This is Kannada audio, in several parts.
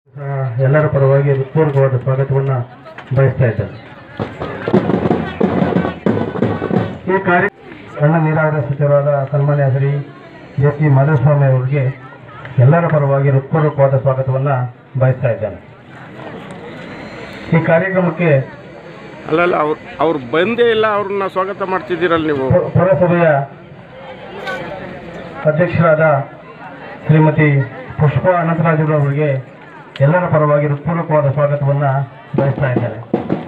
ಆ, ಎಲ್ಲರ ಪರವಾಗಿ ಹೃತ್ಪೂರ್ವಕವಾದ ಸ್ವಾಗತವನ್ನು ಬಯಸ್ತಾ ಇದ್ದೇನೆ ಈ ಕಾರ್ಯ ಸಣ್ಣ ನೀರಾವರಿ ಸಚಿವರಾದ ಸನ್ಮಾನ್ಯ ಶ್ರೀ ಎಸ್ ಸಿ ಮಾಧವಸ್ವಾಮಿ ಅವರಿಗೆ ಎಲ್ಲರ ಪರವಾಗಿ ಹೃತ್ಪೂರ್ವಕವಾದ ಸ್ವಾಗತವನ್ನು ಬಯಸ್ತಾ ಇದ್ದೇನೆ ಈ ಕಾರ್ಯಕ್ರಮಕ್ಕೆ ಅಲ್ಲಲ್ಲ ಅವ್ರು ಅವ್ರು ಬಂದೇ ಇಲ್ಲ ಅವ್ರನ್ನ ಸ್ವಾಗತ ಮಾಡ್ತಿದ್ದೀರಲ್ಲ ನೀವು ಪು- ಪುರಸಭೆಯ ಅಧ್ಯಕ್ಷರಾದ ಶ್ರೀಮತಿ ಪುಷ್ಪ ಅನಂತರಾಜರು ಅವರಿಗೆ ಎಲ್ಲರ ಪರವಾಗಿ ಹೃತ್ಪೂರ್ವಕವಾದ ಸ್ವಾಗತವನ್ನು ಬಯಸ್ತಾ ಇದ್ದೇನೆ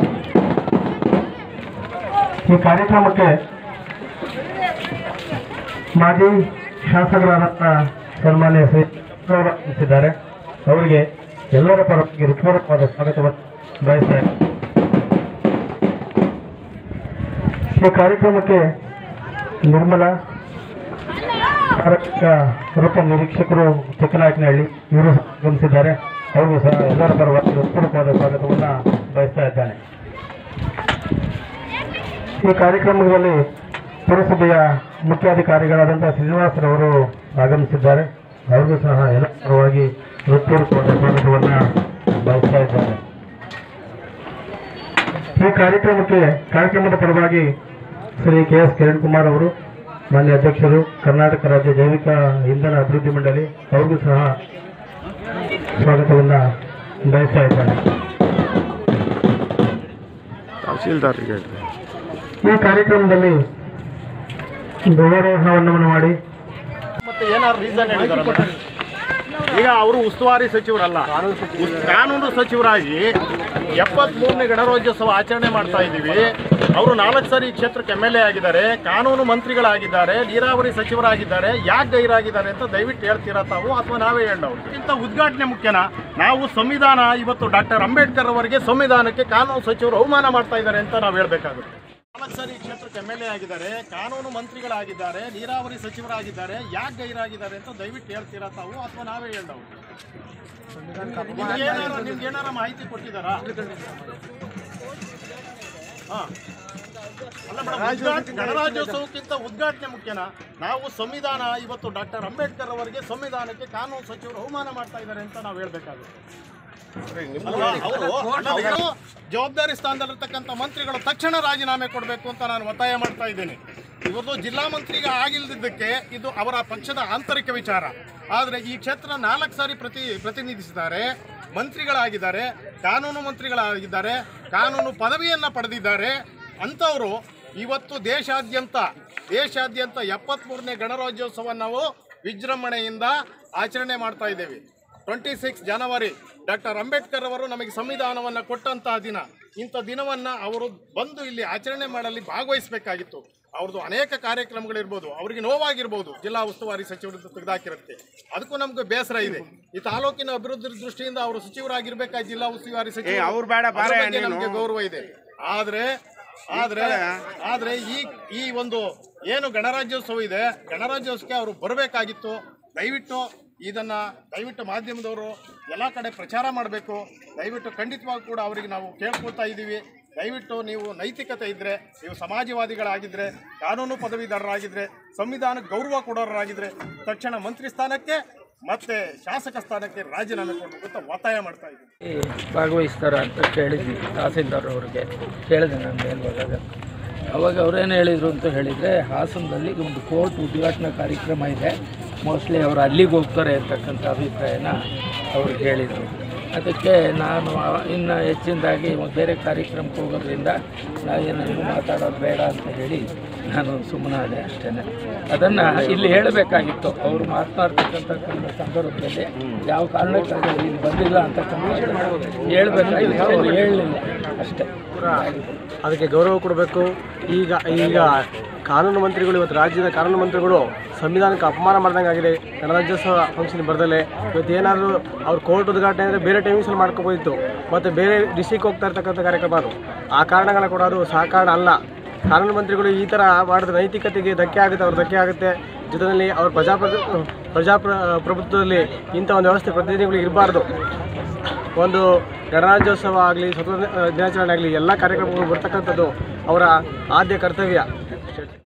ಈ ಕಾರ್ಯಕ್ರಮಕ್ಕೆ ಮಾಜಿ ಶಾಸಕರಾದ ಸನ್ಮಾನ್ಯ ಶ್ರೀ ಅವರು ಆಗಮಿಸಿದ್ದಾರೆ ಅವರಿಗೆ ಎಲ್ಲರ ಪರವಾಗಿ ಹೃತ್ಪೂರ್ವಕವಾದ ಸ್ವಾಗತವನ್ನು ಬಯಸ್ತಾ ಇದ್ದೇನೆ ಈ ಕಾರ್ಯಕ್ರಮಕ್ಕೆ ನಿರ್ಮಲಾ ಆರಕ್ಷಕ ವೃತ್ತ ನಿರೀಕ್ಷಕರು ಚಿಕ್ಕನಾಯಕನಹಳ್ಳಿ ಇವರು ಸಹ ಆಗಮಿಸಿದ್ದಾರೆ ಅವ್ರಿಗೂ ಸಹ ಎಲ್ಲರ ಪರವಾಗಿ ಹೃತ್ಪೂರ್ವಕವಾದ ಸ್ವಾಗತವನ್ನು ಬಯಸ್ತಾ ಇದ್ದಾನೆ ಈ ಕಾರ್ಯಕ್ರಮದಲ್ಲಿ ಪುರಸಭೆಯ ಮುಖ್ಯಾಧಿಕಾರಿಗಳಾದಂಥ ಶ್ರೀನಿವಾಸರವರು ಆಗಮಿಸಿದ್ದಾರೆ ಅವ್ರಿಗೂ ಸಹ ಎಲ್ಲ ಪರವಾಗಿ ಹೃತ್ಪೂರ್ವಕವಾದ ಸ್ವಾಗತವನ್ನು ಬಯಸ್ತಾ ಇದ್ದಾರೆ ಈ ಕಾರ್ಯಕ್ರಮಕ್ಕೆ ಕಾರ್ಯಕ್ರಮದ ಪರವಾಗಿ ಶ್ರೀ ಕೆ ಎಸ್ ಕಿರಣ್ ಕುಮಾರ್ ಅವರು ಮಾನ್ಯ ಅಧ್ಯಕ್ಷರು ಕರ್ನಾಟಕ ರಾಜ್ಯ ಜೈವಿಕ ಇಂಧನ ಅಭಿವೃದ್ಧಿ ಮಂಡಳಿ ಅವ್ರಿಗೂ ಸಹ ಸ್ವಾಗತವನ್ನು ಬಯಸ್ತಾ ಇದ್ದಾರೆ ತಹಸೀಲ್ದಾರ್ಗೆ ಹೇಳ್ರಿ ಈ ಕಾರ್ಯಕ್ರಮದಲ್ಲಿ ಧ್ವಜಾರೋಹಣವನ್ನು ಮಾಡಿ ಮತ್ತೆ ಏನಾದ್ರು ರೀಸನ್ ಹೇಳಿದಾರಲ್ಲ ಈಗ ಅವರು ಉಸ್ತುವಾರಿ ಸಚಿವರಲ್ಲ ಉಸ್- ಕಾನೂನು ಸಚಿವರಾಗಿ ಎಪ್ಪತ್ಮೂರನೇ ಗಣರಾಜ್ಯೋತ್ಸವ ಆಚರಣೆ ಮಾಡ್ತಾ ಇದ್ದೀವಿ ಅವರು ನಾಲ್ಕು ಸಾರಿ ಈ ಕ್ಷೇತ್ರಕ್ಕೆ ಎಮ್ ಎಲ್ ಎ ಆಗಿದ್ದಾರೆ ಕಾನೂನು ಮಂತ್ರಿಗಳಾಗಿದ್ದಾರೆ ನೀರಾವರಿ ಸಚಿವರಾಗಿದ್ದಾರೆ ಯಾಕೆ ಗೈರಾಗಿದ್ದಾರೆ ಅಂತ ದಯವಿಟ್ಟು ಹೇಳ್ತೀರಾ ತಾವು ಅಥವಾ ನಾವೇ ಹೇಳೋರು ಇಂಥ ಉದ್ಘಾಟನೆ ಮುಖ್ಯನಾ ನಾವು ಸಂವಿಧಾನ ಇವತ್ತು ಡಾಕ್ಟರ್ ಅಂಬೇಡ್ಕರ್ ಅವರಿಗೆ ಸಂವಿಧಾನಕ್ಕೆ ಕಾನೂನು ಸಚಿವರು ಅವಮಾನ ಮಾಡ್ತಾ ಇದ್ದಾರೆ ಅಂತ ನಾವು ಹೇಳ್ಬೇಕಾಗುತ್ತೆ ನಾಲ್ಕು ಸಾರಿ ಈ ಕ್ಷೇತ್ರಕ್ಕೆ ಎಮ್ ಎಲ್ ಎ ಆಗಿದ್ದಾರೆ ಕಾನೂನು ಮಂತ್ರಿಗಳಾಗಿದ್ದಾರೆ ನೀರಾವರಿ ಸಚಿವರಾಗಿದ್ದಾರೆ ಯಾಕೆ ಗೈರಾಗಿದ್ದಾರೆ ಅಂತ ದಯವಿಟ್ಟು ಹೇಳ್ತೀರಾ ತಾವು ಅಥವಾ ನಾವೇ ಹೇಳೋರು ನಿಮ್ಗೆ ಏನಾರ ಮಾಹಿತಿ ಕೊಟ್ಟಿದ್ದಾರಾ ಹಾ. ಅಲ್ಲ ಮೇಡಮ್, ಉದ್ಘಾಟ- ಗಣರಾಜ್ಯೋತ್ಸವಕ್ಕಿಂತ ಉದ್ಘಾಟನೆ ಮುಖ್ಯನಾ ನಾವು ಸಂವಿಧಾನ ಇವತ್ತು ಡಾಕ್ಟರ್ ಅಂಬೇಡ್ಕರ್ ಅವರಿಗೆ ಸಂವಿಧಾನಕ್ಕೆ ಕಾನೂನು ಸಚಿವರು ಅವಮಾನ ಮಾಡ್ತಾ ಇದ್ದಾರೆ ಅಂತ ನಾವು ಹೇಳ್ಬೇಕಾಗುತ್ತೆ ಅಲ್ವಾ? ಅವರು ಅವರು ಜವಾಬ್ದಾರಿ ಸ್ಥಾನದಲ್ಲಿರ್ತಕ್ಕಂಥ ಮಂತ್ರಿಗಳು ತಕ್ಷಣ ರಾಜೀನಾಮೆ ಕೊಡಬೇಕು ಅಂತ ನಾನು ಒತ್ತಾಯ ಮಾಡ್ತಾ ಇದ್ದೇನೆ ಇವತ್ತು ಜಿಲ್ಲಾ ಮಂತ್ರಿಗೆ ಆಗಿಲ್ಲದಿದ್ದಕ್ಕೆ ಇದು ಅವರ ಪಕ್ಷದ ಆಂತರಿಕ ವಿಚಾರ ಆದರೆ ಈ ಕ್ಷೇತ್ರ ನಾಲ್ಕು ಸಾರಿ ಪ್ರತಿ ಪ್ರತಿನಿಧಿಸಿದ್ದಾರೆ ಮಂತ್ರಿಗಳಾಗಿದ್ದಾರೆ ಕಾನೂನು ಮಂತ್ರಿಗಳಾಗಿದ್ದಾರೆ ಕಾನೂನು ಪದವಿಯನ್ನು ಪಡೆದಿದ್ದಾರೆ ಅಂಥವರು ಇವತ್ತು ದೇಶಾದ್ಯಂತ ದೇಶಾದ್ಯಂತ ಎಪ್ಪತ್ತ್ಮೂರನೇ ಗಣರಾಜ್ಯೋತ್ಸವ ನಾವು ವಿಜೃಂಭಣೆಯಿಂದ ಆಚರಣೆ ಮಾಡ್ತಾ ಇದ್ದೇವೆ ಟ್ವೆಂಟಿ ಸಿಕ್ಸ್ ಜನವರಿ ಡಾಕ್ಟರ್ ಅಂಬೇಡ್ಕರ್ ಅವರು ನಮಗೆ ಸಂವಿಧಾನವನ್ನು ಕೊಟ್ಟಂತಹ ದಿನ ಇಂಥ ದಿನವನ್ನು ಅವರು ಬಂದು ಇಲ್ಲಿ ಆಚರಣೆ ಮಾಡಲಿ ಭಾಗವಹಿಸಬೇಕಾಗಿತ್ತು ಅವ್ರದ್ದು ಅನೇಕ ಕಾರ್ಯಕ್ರಮಗಳಿರ್ಬೋದು ಅವರಿಗೆ ನೋವಾಗಿರ್ಬೋದು ಜಿಲ್ಲಾ ಉಸ್ತುವಾರಿ ಸಚಿವರಿಂದ ತೆಗೆದಾಕಿರುತ್ತೆ ಅದಕ್ಕೂ ನಮ್ಗೆ ಬೇಸರ ಇದೆ ಈ ತಾಲೂಕಿನ ಅಭಿವೃದ್ಧಿ ದೃಷ್ಟಿಯಿಂದ ಅವರು ಸಚಿವರಾಗಿರ್ಬೇಕಾಗಿ ಜಿಲ್ಲಾ ಉಸ್ತುವಾರಿ ಸಚಿವ ಅವ್ರು ಬೇಡ ಬಾರೆ ನೀನು. ನಮಗೆ ಗೌರವ ಇದೆ ಆದ್ರೆ ಆದ್ರೆ ಆದ್ರೆ ಈ ಈ ಒಂದು ಏನು ಗಣರಾಜ್ಯೋತ್ಸವ ಇದೆ ಗಣರಾಜ್ಯೋತ್ಸವಕ್ಕೆ ಅವರು ಬರಬೇಕಾಗಿತ್ತು ದಯವಿಟ್ಟು ಇದನ್ನ ದಯವಿಟ್ಟು ಮಾಧ್ಯಮದವರು ಎಲ್ಲ ಕಡೆ ಪ್ರಚಾರ ಮಾಡಬೇಕು ದಯವಿಟ್ಟು ಖಂಡಿತವಾಗಿ ಕೂಡ ಅವರಿಗೆ ನಾವು ಕೇಳ್ಕೊಳ್ತಾ ಇದ್ದೀವಿ ದಯವಿಟ್ಟು ನೀವು ನೈತಿಕತೆ ಇದ್ದರೆ ನೀವು ಸಮಾಜವಾದಿಗಳಾಗಿದ್ದರೆ ಕಾನೂನು ಪದವೀಧರರಾಗಿದ್ದರೆ ಸಂವಿಧಾನಕ್ಕೆ ಗೌರವ ಕೊಡೋರಾಗಿದ್ದರೆ ತಕ್ಷಣ ಮಂತ್ರಿ ಸ್ಥಾನಕ್ಕೆ ಮತ್ತೆ ಶಾಸಕ ಸ್ಥಾನಕ್ಕೆ ರಾಜೀನಾಮೆ ಕೊಡಬೇಕು ಅಂತ ಒತ್ತಾಯ ಮಾಡ್ತಾ ಇದ್ದೀವಿ ಭಾಗವಹಿಸ್ತಾರ ಅಂತ ಕೇಳಿದ್ವಿ ತಹಸೀಲ್ದಾರ್ ಅವ್ರಿಗೆ ಕೇಳಿದೆ ನಾನು ಮೇಲ್ಭಾಗದ ಅವಾಗ ಅವ್ರೇನು ಹೇಳಿದರು ಅಂತ ಹೇಳಿದರೆ ಹಾಸನದಲ್ಲಿ ಒಂದು ಕೋರ್ಟ್ ಉದ್ಘಾಟನಾ ಕಾರ್ಯಕ್ರಮ ಇದೆ ಮೋಸ್ಟ್ಲಿ ಅವರು ಅಲ್ಲಿಗೆ ಹೋಗ್ತಾರೆ ಅಂತಕ್ಕಂಥ ಅಭಿಪ್ರಾಯನ ಅವ್ರಿಗೆ ಹೇಳಿದರು ಅದಕ್ಕೆ ನಾನು ಆ- ಇನ್ನು ಹೆಚ್ಚಿನದಾಗಿ ಬೇರೆ ಕಾರ್ಯಕ್ರಮಕ್ಕೆ ಹೋಗೋದ್ರಿಂದ ನಾವೇನು ಮಾತಾಡೋದು ಬೇಡ ಅಂತ ಹೇಳಿ ನಾನು ಸುಮ್ಮನಾದೆ ಅಷ್ಟೇ ಅದನ್ನು ಇಲ್ಲಿ ಹೇಳಬೇಕಾಗಿತ್ತು ಅವರು ಮಾತನಾಡ್ತಕ್ಕಂಥ ಸಂದ- ಸಂದರ್ಭದಲ್ಲಿ ಯಾವ ಕಾರಣಕ್ಕಾಗಿ ಇಲ್ಲಿ ಬಂದಿಲ್ಲ ಅಂತಕ್ಕಂಥ ಹೇಳ್ಬೇಕಾಗಿತ್ತು ಅವ್ರು ಹೇಳಲಿಲ್ಲ ಅಷ್ಟೇ ಅದಕ್ಕೆ ಗೌರವ ಕೊಡಬೇಕು ಈಗ ಈಗ ಕಾನೂನು ಮಂತ್ರಿಗಳು ಇವತ್ತು ರಾಜ್ಯದ ಕಾನೂನು ಮಂತ್ರಿಗಳು ಸಂವಿಧಾನಕ್ಕೆ ಅಪಮಾನ ಮಾಡ್ದಂಗೆ ಆಗಿದೆ ಗಣರಾಜ್ಯೋತ್ಸವ ಫಂಕ್ಷನ್ ಬರ್ದಲೆ ಇವತ್ತು ಏನಾದರೂ ಅವ್ರು ಕೋರ್ಟ್ ಉದ್ಘಾಟನೆ ಅಂದರೆ ಬೇರೆ ಟೈಮಿಂಗ್ಸಲ್ಲಿ ಮಾಡ್ಕೋಬೋದಿತ್ತು ಮತ್ತು ಬೇರೆ ಡಿಸ್ಟಿಕ್ ಹೋಗ್ತಾ ಇರ್ತಕ್ಕಂಥ ಕಾರ್ಯಕ್ರಮ ಅದು ಆ ಕಾರಣಗಳನ್ನ ಕೊಡೋದು ಸಹಕಾರಣ ಅಲ್ಲ ಕಾನೂನು ಮಂತ್ರಿಗಳು ಈ ಥರ ಮಾಡಿದ ನೈತಿಕತೆಗೆ ಧಕ್ಕೆ ಆಗುತ್ತೆ ಅವ್ರ ಧಕ್ಕೆ ಆಗುತ್ತೆ ಜೊತೆಯಲ್ಲಿ ಅವ್ರ ಪ್ರಜಾಪ್ರ ಪ್ರಜಾಪ್ರ ಪ್ರಭುತ್ವದಲ್ಲಿ ಇಂಥ ಒಂದು ವ್ಯವಸ್ಥೆ ಪ್ರತಿನಿಧಿಗಳು ಇರಬಾರ್ದು ಒಂದು ಗಣರಾಜ್ಯೋತ್ಸವ ಆಗಲಿ ಸ್ವತಂತ್ರ ದಿನಾಚರಣೆ ಆಗಲಿ ಎಲ್ಲ ಕಾರ್ಯಕ್ರಮಗಳು ಬರ್ತಕ್ಕಂಥದ್ದು ಅವರ ಆದ್ಯ ಕರ್ತವ್ಯ